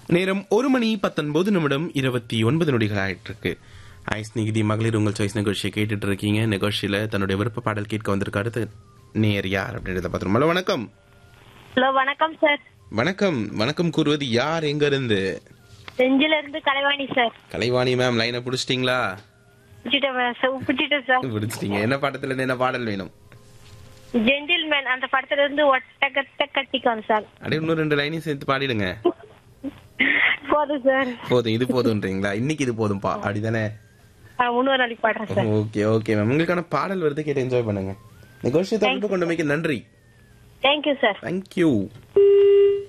நேரம் ஒரு மணி பத்தொன்பது நிமிடம் இருபத்தி ஒன்பது நொடிகள் ஆயிட்டு இருக்கு ஐஸ் நிகிதி மகளிர் உங்கள் சாய்ஸ் நிகழ்ச்சியை கேட்டுட்டு இருக்கீங்க நிகழ்ச்சியில தன்னுடைய விருப்ப பாடல் கேட்க வந்திருக்க அடுத்த நேர் யார் அப்படின்றத பார்த்துருவோம் ஹலோ வணக்கம் ஹலோ வணக்கம் சார் வணக்கம் வணக்கம் கூறுவது யார் எங்க இருந்து செஞ்சில இருந்து கலைவாணி சார் கலைவாணி மேம் லைனை பிடிச்சிட்டீங்களா பிடிச்சிட்டேன் சார் பிடிச்சிட்டேன் சார் பிடிச்சிட்டீங்க என்ன பாடத்துல இருந்து என்ன பாடல் வேணும் ஜென்டில்மேன் அந்த படத்துல இருந்து ஒட்டகத்தை கட்டிக்கோங்க சார் அப்படியே இன்னும் ரெண்டு லைனையும் சேர்த்து பாடிடுங்க போதும் சார் போதும் இது போதும்ன்றீங்களா இன்னைக்கு இது போதும்பா அப்படிதானே நான் இன்னொரு நாளைக்கு பாடுறேன் சார் ஓகே ஓகே மேம் உங்களுக்கான பாடல் வருது கேட்டு என்ஜாய் பண்ணுங்க நிகழ்ச்சியை தொடர்பு கொண்டமைக்கு நன்றி தேங்க்யூ சார் தேங்க்யூ